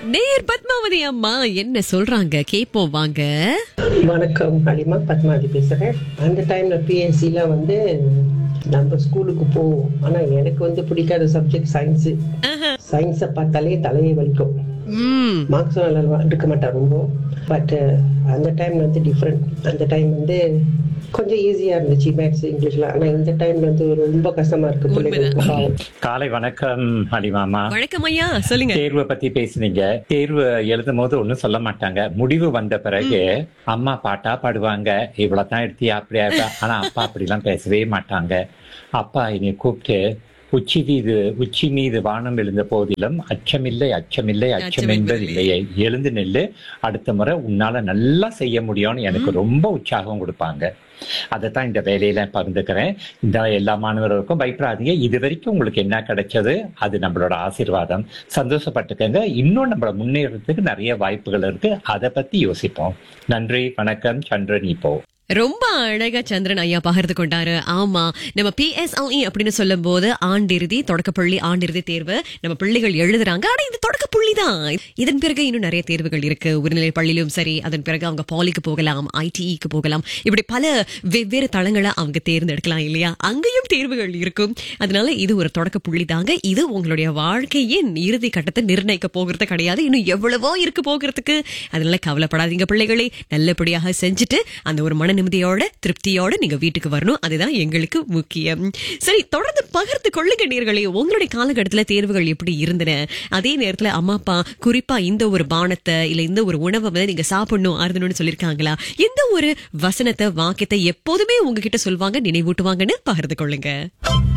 நேர் பத்மாவதி அம்மா என்ன சொல்றாங்க கேப்போம் வாங்க வணக்கம் ஹலிமா பத்மாவதி பேசுகிறேன் அந்த டைமில் பிஎஸ்சியில் வந்து நம்ம ஸ்கூலுக்கு போவோம் ஆனால் எனக்கு வந்து பிடிக்காத சப்ஜெக்ட் சயின்ஸு சயின்ஸை பார்த்தாலே தலையை வலிக்கும் ம் மார்க்ஸ் நல்லா எடுக்க மாட்டேன் ரொம்ப பட் அந்த டைம் வந்து டிஃப்ரெண்ட் அந்த டைம் வந்து கொஞ்சம் ஈஸியாக இருந்துச்சு மேத்ஸ் இங்கிலீஷ்லாம் ஆனால் இந்த டைம்ல வந்து ரொம்ப கஷ்டமாக இருக்கு பிள்ளைங்களுக்கு பாவம். காலை வணக்கம் அலிமாமா வணக்கம் ஐயா சொல்லுங்க தேர்வை பத்தி பேசுனீங்க தேர்வு எழுதும் போது ஒண்ணும் சொல்ல மாட்டாங்க முடிவு வந்த பிறகு அம்மா பாட்டா பாடுவாங்க இவ்வளவுதான் எடுத்தியா அப்படியா இப்படியா? ஆனா அப்பா அப்படிலாம் பேசவே மாட்டாங்க அப்பா என்னை கூப்பிட்டு உச்சி மீது உச்சி மீது வானம் எழுந்த போதிலும் அச்சமில்லை அச்சமில்லை அச்சம் என்பது இல்லையே எழுந்து நெல்லு அடுத்த முறை உன்னால நல்லா செய்ய முடியும்னு எனக்கு ரொம்ப உற்சாகம் கொடுப்பாங்க அதைத்தான் இந்த வேலையில பகிர்ந்துக்கிறேன் இந்த எல்லா மாணவர்களுக்கும் பயப்படாதீங்க இது வரைக்கும் உங்களுக்கு என்ன கிடைச்சது அது நம்மளோட ஆசீர்வாதம் சந்தோஷப்பட்டுக்கங்க இன்னும் நம்மள முன்னேறதுக்கு நிறைய வாய்ப்புகள் இருக்கு அதை பத்தி யோசிப்போம் நன்றி வணக்கம் சந்திரன் இப்போ ரொம்ப அழகா சந்திரன் ஐயா பகிர்ந்து கொண்டாரு ஆமா நம்ம பிஎஸ்எல்இ அப்படின்னு சொல்லும் போது ஆண்டிறுதி தொடக்கப்பள்ளி ஆண்டிறுதி தேர்வு நம்ம பிள்ளைகள் எழுதுறாங்க ஆனா இது தொடக்க புள்ளி தான் இதன் பிறகு இன்னும் நிறைய தேர்வுகள் இருக்கு உயர்நிலை பள்ளியிலும் சரி அதன் பிறகு அவங்க பாலிக்கு போகலாம் ஐடிஇக்கு போகலாம் இப்படி பல வெவ்வேறு தளங்களை அவங்க தேர்ந்தெடுக்கலாம் இல்லையா அங்கேயும் தேர்வுகள் இருக்கும் அதனால இது ஒரு தொடக்க புள்ளி தாங்க இது உங்களுடைய வாழ்க்கையின் இறுதி கட்டத்தை நிர்ணயிக்க போகிறது கிடையாது இன்னும் எவ்வளவோ இருக்கு போகிறதுக்கு அதனால கவலைப்படாதீங்க பிள்ளைகளை நல்லபடியாக செஞ்சுட்டு அந்த ஒரு மன நிம்மதியோட திருப்தியோட நீங்க வீட்டுக்கு வரணும் அதுதான் எங்களுக்கு முக்கியம் சரி தொடர்ந்து பகிர்ந்து கொள்ளுங்க நேர்களே உங்களுடைய காலகட்டத்துல தேர்வுகள் எப்படி இருந்தன அதே நேரத்துல அம்மா அப்பா குறிப்பா இந்த ஒரு பானத்தை இல்ல இந்த ஒரு உணவை வந்து நீங்க சாப்பிடணும் அருந்தணும்னு சொல்லிருக்காங்களா எந்த ஒரு வசனத்தை வாக்கியத்தை எப்போதுமே உங்ககிட்ட சொல்வாங்க நினைவூட்டுவாங்கன்னு பகிர்ந்து கொள்ளுங்க